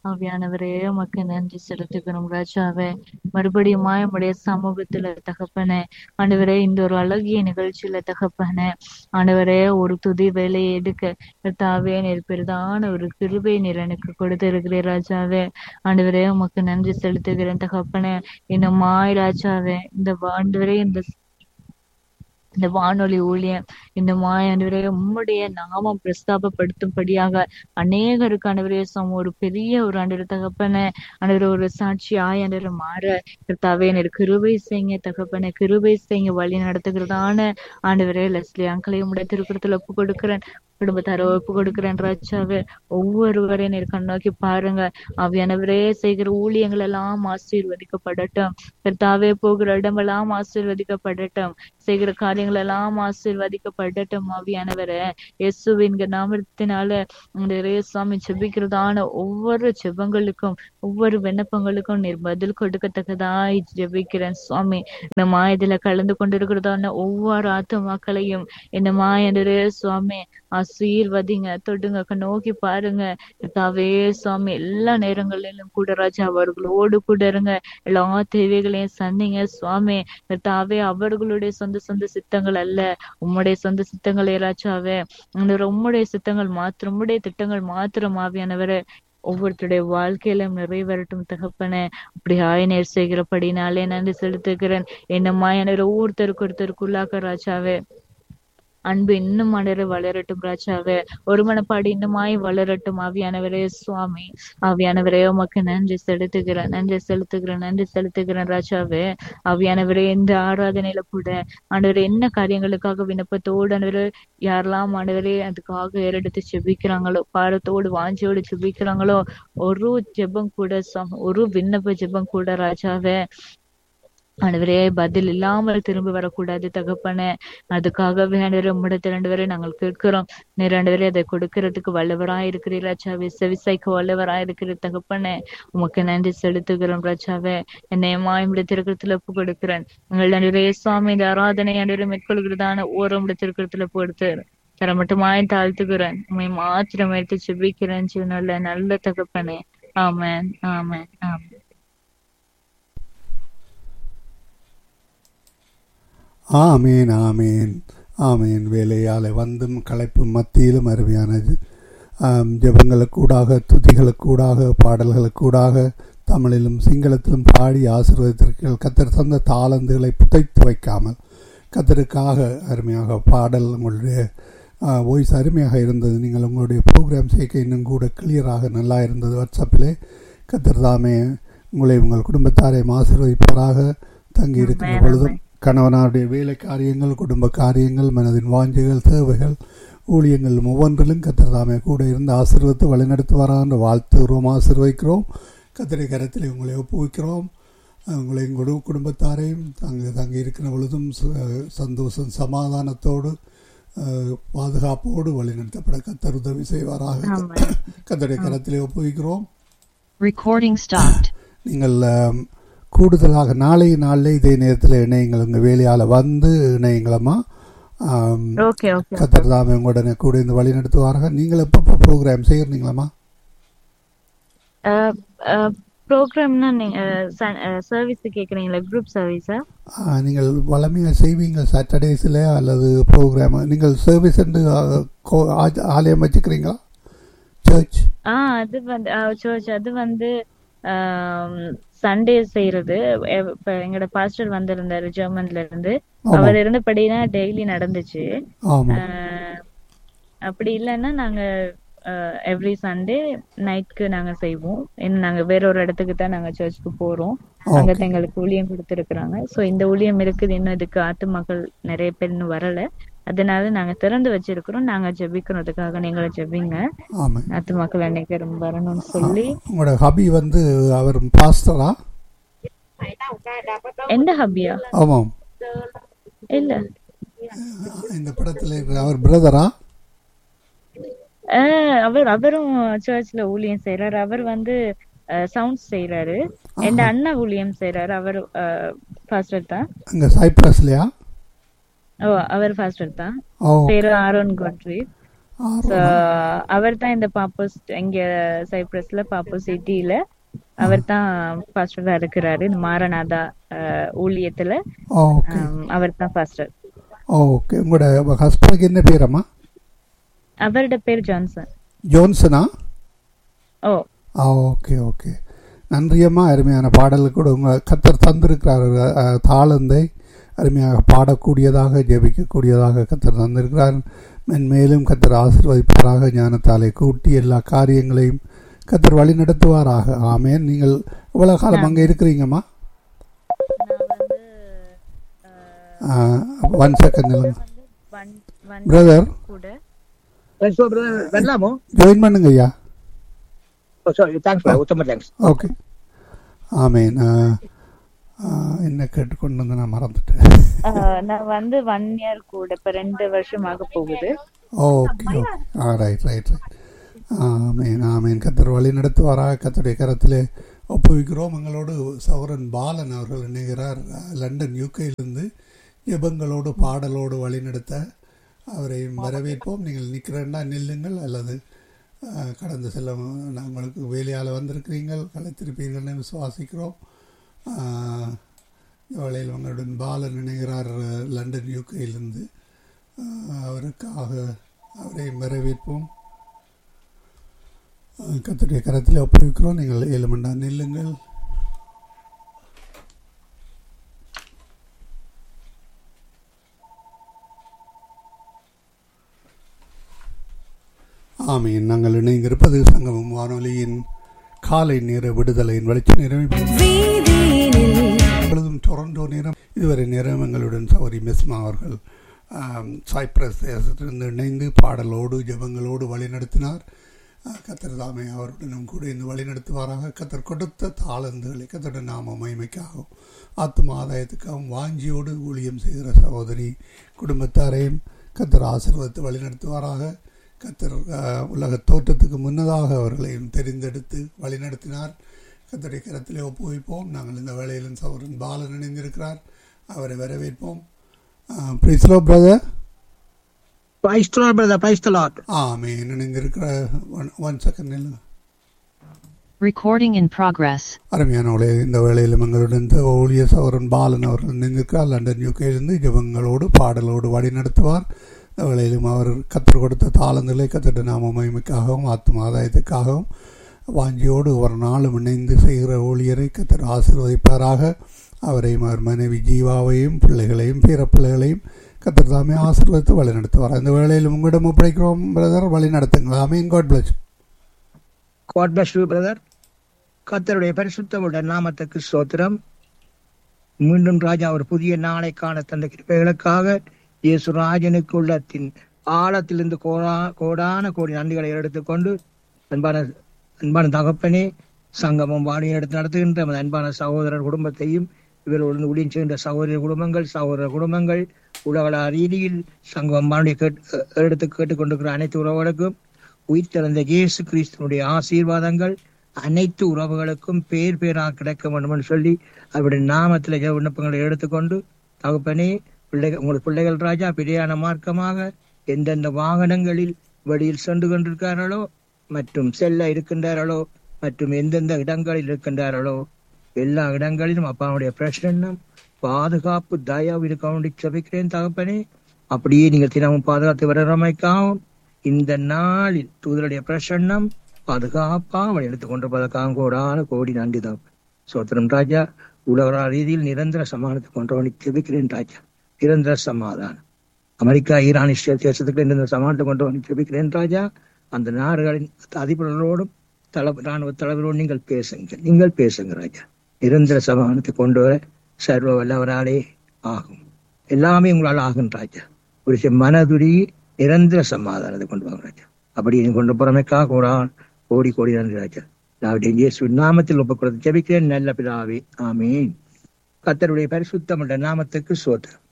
ஆவியானவரே உமக்கு நன்றி செலுத்துகிறோம் ராஜாவே மறுபடியும் உடைய சமூகத்துல தகப்பனே ஆண்டவரே இந்த ஒரு அழகிய நிகழ்ச்சியில தகப்பனே ஆண்டவரே ஒரு துதி வேலையை எடுக்க கர்த்தாவே நீர் பெரிதான ஒரு கிருபை நீர் எனக்கு கொடுத்திருக்கிறீர் ராஜாவே ஆண்டவரே உமக்கு நன்றி செலுத்துகிறேன் தகப்பனே இன்னுமாய் ராஜாவே இந்த ஆண்டவரே இந்த இந்த வானொலி ஊழியம் இந்த மாயாண்டவரே உம்முடைய நாமம் பிரஸ்தாபப்படுத்தும்படியாக அநேகருக்கு ஆண்டவரே சம ஒரு பெரிய ஒரு ஆண்டவர் தகப்பன ஆண்டவர் ஒரு சாட்சி ஆண்டவர் மாற கர்த்தாவே எனக்கு கிருபை செய்யுங்க தகப்பன கிருபை செய்யுங்க வழி நடத்துகிறதான ஆண்டவரே லெஸ்லி அங்களையும் உம்முடைய திருக்குறத்துல ஒப்பு கொடுக்கிறேன் குடும்பத்தார ஒப்பு கொடுக்கிறேன் ராஜாவே ஒவ்வொருவரையும் நீர் கண்ணோக்கி பாருங்க அவையானவரே செய்கிற ஊழியங்கள் எல்லாம் ஆசீர்வதிக்கப்படட்டும் கர்த்தாவே போகிற இடமெல்லாம் ஆசீர்வதிக்கப்படட்டும் செய்கிற காரியங்கள் எல்லாம் ஆசீர்வதிக்கப்படட்டும் ஆவியானவரே இயேசுவின் நாமத்தினால உங்களுடைய சுவாமி ஜெபிக்கிறதான ஒவ்வொரு ஜெபங்களுக்கும் ஒவ்வொரு விண்ணப்பங்களுக்கும் நீர் பதில் கொடுக்கத்தக்கதாய் ஜெபிக்கிறேன் சுவாமி இந்த மாயத்துல கலந்து கொண்டிருக்கிறதான ஒவ்வொரு ஆத்துமாக்களையும் இந்த மாயனரே சுவாமி ஆசீர்வதிங்க தொடுங்க நோக்கி பாருங்க தாவே சுவாமி எல்லா நேரங்களிலும் கூட ராஜா அவர்களோடு கூட இருங்க எல்லா தேவைகளையும் சந்திங்க சுவாமி தாவே அவர்களுடைய சொந்த சொந்த சித்தங்கள் அல்ல உம்முடைய சொந்த சித்தங்களே ராஜாவே அந்த உம்முடைய சித்தங்கள் மாத்திரம் உம்முடைய திட்டங்கள் மாத்திரம் ஆவியானவரை ஒவ்வொருத்தருடைய வாழ்க்கையிலும் நிறைவேறட்டும் தகப்பனே அப்படி ஆயநேர் செய்கிறபடினாலே நன்றி செலுத்துகிறேன் என்னம்மா என ஒவ்வொருத்தருக்கு ஒருத்தருக்குள்ளாக்க ராஜாவே அன்பு இன்னும் மலர வளரட்டும் ராஜாவே ஒரு மனப்பாடு இன்னுமாய் வளரட்டும் ஆவியானவரே சுவாமி ஆவியானவரே உமக்கு நன்றி செலுத்துகிறேன் நன்றி செலுத்துகிறேன் நன்றி செலுத்துகிறேன் ராஜாவே ஆவியானவரே இந்த ஆராதனையில கூட ஆண்டவர் என்ன காரியங்களுக்காக விண்ணப்பத்தோடு ஆண்டவர் யாரெல்லாம் ஆண்டவரே அதுக்காக ஏறெடுத்து செபிக்கிறாங்களோ பாரத்தோடு வாஞ்சியோடு செபிக்கிறாங்களோ ஒரு ஜெபம் கூட சம் ஒரு விண்ணப்ப ஜெபம் கூட ராஜாவே ஆண்டவரே பதில் இல்லாமல் திரும்பி வரக்கூடாது தகப்பனே அதுக்காகவே ஆண்டவரே உம்மிடத்தில் ஆண்டவரே நாங்கள் கேட்கிறோம் நீர் ஆண்டவரே அதை கொடுக்கறதுக்கு வல்லவராய் இருக்கிறீர் ராஜாவே செவிசைக்கு வல்லவராய் இருக்கிற தகப்பனே உமக்கு நன்றி செலுத்துகிறோம் ராஜாவே என்னையமா இப்படி திருக்கத்துல ஒப்பு கொடுக்கிறேன் உங்கள் ஆண்டவரே சுவாமி இந்த ஆராதனை ஆண்டவரை மேற்கொள்கிறதான ஓரம் திருக்கத்துல கொடுத்து தர மட்டுமாய் தாழ்த்துகிறேன் உண்மை மாத்திரம் எடுத்து செபிக்கிறேன் நல்ல நல்ல தகப்பனே ஆமேன் ஆமேன் ஆமேன் ஆமேன் ஆமேன் ஆமேன் வேலையால் வந்தும் களைப்பும் மத்தியிலும் அருமையானது ஜபங்களுக்கூடாக துதிகளுக்கூடாக பாடல்களுக்கூடாக தமிழிலும் சிங்களத்திலும் பாடி ஆசீர்வதித்திருக்கிறீர்கள் கத்தர் தந்த தாளந்துகளை புதைத்து வைக்காமல் கத்தருக்காக அருமையாக பாடல் உங்களுடைய வாய்ஸ் அருமையாக இருந்தது நீங்கள் உங்களுடைய ப்ரோக்ராம் சேர்க்க இன்னும் கூட கிளியராக நல்லா இருந்தது வாட்ஸ்அப்பிலே கத்தர் தாமே உங்களை உங்கள் குடும்பத்தாரையும் ஆசீர்வதிப்பவராக தங்கி இருக்கிற பொழுதும் கணவனாருடைய வேலை காரியங்கள் குடும்ப காரியங்கள் மனதின் வாஞ்சிகள் தேவைகள் ஊழியங்கள் ஒவ்வொன்றிலும் கத்திரதாமே கூட இருந்து ஆசீர்வத்து வழிநடத்துவாரான வாழ்த்துகிறோம் ஆசீர்வதிக்கிறோம் கத்திரை கரத்தில் உங்களை ஒப்புவிக்கிறோம் உங்களை குடு குடும்பத்தாரையும் அங்கு தங்கி இருக்கிற பொழுதும் சந்தோஷம் சமாதானத்தோடு பாதுகாப்போடு வழிநடத்தப்பட கத்தர் உதவி செய்வாராக கத்தரை கரத்திலே ஒப்புவிக்கிறோம் நீங்கள் கூடுதலாக நாளை நாளில் இதே நேரத்தில் இணையங்கள் உங்கள் வேலையால் வந்து இணையங்களம்மா கத்தர் தாமே உங்களுடனே கூட இந்த வழி நடத்துவார்கள் நீங்கள் எப்போ ப்ரோக்ராம் செய்யறீங்களாம்மா ப்ரோக்ராம்னா நீங்க சர்வீஸ் கேக்குறீங்களா குரூப் சர்வீஸா நீங்கள் வளமையா செய்வீங்க சாட்டர்டேஸ்ல அல்லது ப்ரோக்ராம் நீங்கள் சர்வீஸ் ஆலயம் வச்சுக்கிறீங்களா சர்ச் ஆ அது வந்து சர்ச் அது வந்து சண்டே செய்யறது இப்ப எங்களோட பாஸ்டர் வந்திருந்தாரு ஜெர்மன்ல இருந்து அவர் இருந்தபடினா டெய்லி நடந்துச்சு அப்படி இல்லைன்னா நாங்க எவ்ரி சண்டே நைட்க்கு நாங்க செய்வோம் ஏன்னா நாங்க வேற ஒரு இடத்துக்கு தான் நாங்க சர்ச்சுக்கு போறோம் அங்க எங்களுக்கு ஊழியம் கொடுத்துருக்குறாங்க சோ இந்த ஊழியம் இருக்குது இன்னும் இதுக்கு ஆத்து மக்கள் நிறைய பேர் இன்னும் வரல அதனால நாங்க திறந்து வச்சிருக்கிறோம் நாங்க ஜெபிக்கிறதுக்காக நீங்களும் ஜெபிங்க ஆத்து மக்கள் அன்னைக்கு ரொம்ப வரணும்னு சொல்லி உங்களோட ஹபி வந்து அவர் பாஸ்டரா எந்த ஹபியா ஆமாம் இல்ல இந்த படத்துல அவர் பிரதரா அவர் அவரும் சர்ச்ல ஊழியம் செய்யறாரு அவர் வந்து சவுண்ட் செய்யறாரு எந்த அண்ணா ஊழியம் செய்யறாரு அவர் பாஸ்டர் தான் அங்க சைப்ரஸ்லயா ஓ அவர் பாஸ்டர் தான் பேரு ஆரோன் கோட்ரி அவர் தான் இந்த பாப்போஸ் இங்க சைப்ரஸ்ல பாப்போ சிட்டில அவர் தான் பாஸ்டரா இருக்கிறாரு இந்த மாரநாதா அஹ், ஊழியத்துல ஓகே அவர் தான் பாஸ்டர் ஓகே உங்களோட ஹஸ்பண்டுக்கு என்ன பேரம்மா அவரோட பேர் ஜான்சன் ஜோன்சனா ஓ ஆ ஓகே ஓகே நன்றியம்மா அருமையான பாடல் கூட உங்கள் கத்தர் தந்திருக்கிறார் அஹ், தாளந்தை அருமையாக பாடக்கூடியதாக ஜெபிக்கக்கூடியதாக கத்தர் தந்திருக்கிறார் மென்மேலும் கத்தர் ஆசீர்வதிப்பாராக ஞானத்தாலே கூட்டி எல்லா காரியங்களையும் கத்தர் வழி நடத்துவாராக ஆமேன் நீங்கள் எவ்வளோ காலம் அங்கே இருக்கிறீங்கம்மா ஒன் செகண்ட் பிரதர் கூட So, brother, వెళ్ళాము ஜாயின் பண்ணுங்க ஐயா సారీ థ్యాంక్స్ ఉత్తమ థ్యాంక్స్ ஓகே ஆமேன் அஹ், அஹ், என்ன கேட்டுக்கொண்டு வந்து நான் மறந்துட்டேன் அஹ், நான் வந்து ஒன் இயர் கூட இப்ப ரெண்டு வருஷமாக போகுது ஓகே ஓகே ஆ ரைட் ரைட் ரைட் ஆமேன் ஆமேன் கத்தர் வழி நடத்துவாராக கத்தருடைய கரத்திலே ஒப்புவிக்கிறோம் எங்களோடு சௌரன் பாலன் அவர்கள் இணைகிறார் அஹ், லண்டன் யூகேயிலிருந்து ஜெபங்களோடு பாடலோடு வழி நடத்த அவரை வரவேற்போம் நீங்கள் நிற்கிறேன்னா நில்லுங்கள் அல்லது அஹ், கடந்து செல்ல நான் உங்களுக்கு வேலையால் வந்திருக்கிறீங்கள் கலைத்திருப்பீர்கள்னு விசுவாசிக்கிறோம் அஹ், இந்த வேளையில் உங்களுடன் பாலன் இணைகிறார் அஹ், லண்டன் யூகேயிலிருந்து அஹ், அவருக்காக அவரை வரவேற்போம் அஹ், கர்த்தருடைய கரத்தில் ஒப்புவிக்கிறோம் நீங்கள் ஏழு மணி நேரம் நில்லுங்கள் ஆமீன் நாங்கள் இணைந்திருப்பது சங்கமம் வானொலியின் காலை நேர விடுதலையின் வெளிச்ச நேரம் இப்பொழுதும் டொரண்டோ நேரம் இதுவரை நேரம் எங்களுடன் சௌரி மெஸ்மா அவர்கள் ஆம், சைப்ரஸ் தேசத்திலிருந்து இணைந்து பாடலோடு ஜெபங்களோடு வழிநடத்தினார் அஹ், கத்தர் தாமே அவருடனும் கூட இந்த வழிநடத்துவாராக கத்தர் கொடுத்த தாளந்துகளை கத்தோட நாம மகிமைக்காகவும் ஆத்ம ஆதாயத்துக்காகவும் வாஞ்சியோடு ஊழியம் செய்கிற சகோதரி குடும்பத்தாரையும் கத்தர் ஆசீர்வதித்து வழிநடத்துவாராக கத்தர் அஹ், உலக தோற்றத்துக்கு முன்னதாக அவர்களையும் தெரிந்தெடுத்து வழிநடத்தினார் கத்தருடைய கரத்திலே ஒப்புவிப்போம் நாங்கள் இந்த வேளையிலும் சௌரன் பாலன் இணைந்திருக்கிறார் அவரை வரவேற்போம் பிரிஸ்லோ brother praise brother praise the Lord ஆமே இணைந்திருக்கிற one one second Recording in progress. அருமையானவளே இந்த வேளையிலும் எங்களுடன் இந்த ஊழிய சௌரன் பாலன் அவர்கள் இணைந்திருக்கிறார் லண்டன் யூகேயிலிருந்து ஜெபங்களோடு பாடலோடு வழி நடத்துவார் இந்த வேளையிலும் அவர் கற்றுக் கொடுத்த தாளங்களை கத்திட்ட நாம மகிமைக்காகவும் ஆத்ம ஆதாயத்துக்காகவும் வாஞ்சியோடு ஒரு நாளும் இணைந்து செய்கிற ஊழியரை கத்தர் ஆசீர்வதிப்பாராக அவரையும் அவர் மனைவி ஜீவாவையும் பிள்ளைகளையும் பிற பிள்ளைகளையும் கத்தர் தாமே ஆசீர்வதித்து வழி நடத்துவார் இந்த வேளையில் உங்களிடம் ஒப்படைக்கிறோம் பிரதர் வழி நடத்துங்கள் ஆமீன் God bless God bless you brother கர்த்தருடைய பரிசுத்தமுள்ள நாமத்துக்கு ஸ்தோத்திரம் மீண்டும் ராஜா ஒரு புதிய நாளை காண தந்த கிருபைகளுக்காக இயேசு ராஜனுக்கு உள்ளத்தின் ஆழத்திலிருந்து கோடா கோடான கோடி நன்றிகளை எடுத்துக்கொண்டு அன்பான அன்பான தகப்பனே சங்கமம் வாணி எடுத்து நடத்துகின்ற நமது அன்பான சகோதரர் குடும்பத்தையும் இவர்களுடன் ஊழியம் செய்கின்ற சகோதர குடும்பங்கள் சகோதர குடும்பங்கள் உலகள ரீதியில் சங்கமம் வாணி கேட்டு எடுத்து கேட்டுக்கொண்டிருக்கிற அனைத்து உறவுகளுக்கும் உயிர்த்தெழுந்த இயேசு கிறிஸ்துவனுடைய ஆசீர்வாதங்கள் அனைத்து உறவுகளுக்கும் பேர் பேராக கிடைக்க வேண்டும் என்று சொல்லி அவருடைய நாமத்தில் ஜெப விண்ணப்பங்களை எடுத்துக்கொண்டு தகப்பனே பிள்ளைகள் உங்கள் பிள்ளைகள் ராஜா பிரியான மார்க்கமாக எந்தெந்த வாகனங்களில் வெளியில் சென்று கொண்டிருக்கிறார்களோ மற்றும் செல்ல இருக்கின்றார்களோ மற்றும் எந்தெந்த இடங்களில் இருக்கின்றார்களோ எல்லா இடங்களிலும் அப்பாவுடைய பிரசன்னம் பாதுகாப்பு தயவு இருக்க சபிக்கிறேன் தகப்பனே அப்படியே நீங்கள் தினமும் பாதுகாத்து வரமைக்காகவும் இந்த நாளில் தூதருடைய பிரசன்னம் பாதுகாப்பாக வழி எடுத்துக் கொண்டிருப்பதற்காக கோடான கோடி நன்றி தான் சோத்திரம் ராஜா உலக ரீதியில் நிரந்தர சமாதானத்தை கொண்டவனை ஜெபிக்கிறேன் ராஜா நிரந்தர சமாதானம் அமெரிக்கா ஈரான் இஸ்ரேல் தேசத்துக்கு நிரந்தர சமாதானத்தை கொண்டவனை ஜெபிக்கிறேன் ராஜா அந்த நாடுகளின் அதிபர்களோடும் தள ராணுவ தலைவரோடு நீங்கள் பேசுங்க நீங்கள் பேசுங்க ராஜா நிரந்தர சமாதானத்தை கொண்டு வர சர்வ வல்லவராலே ஆகும் எல்லாமே உங்களால் ஆகும் ராஜா ஒரு சில மனதுரி நிரந்தர சமாதானத்தை கொண்டு வாங்க ராஜா அப்படி நீ கொண்டு போறமைக்காக கூட கோடி கோடி நன்றி ராஜா நான் இயேசு நாமத்தில் ஒப்புக்கொடுத்து ஜெபிக்கிறேன் நல்ல பிதாவே ஆமீன் கத்தருடைய பரிசுத்தமுள்ள நாமத்துக்கு சோத்திரம்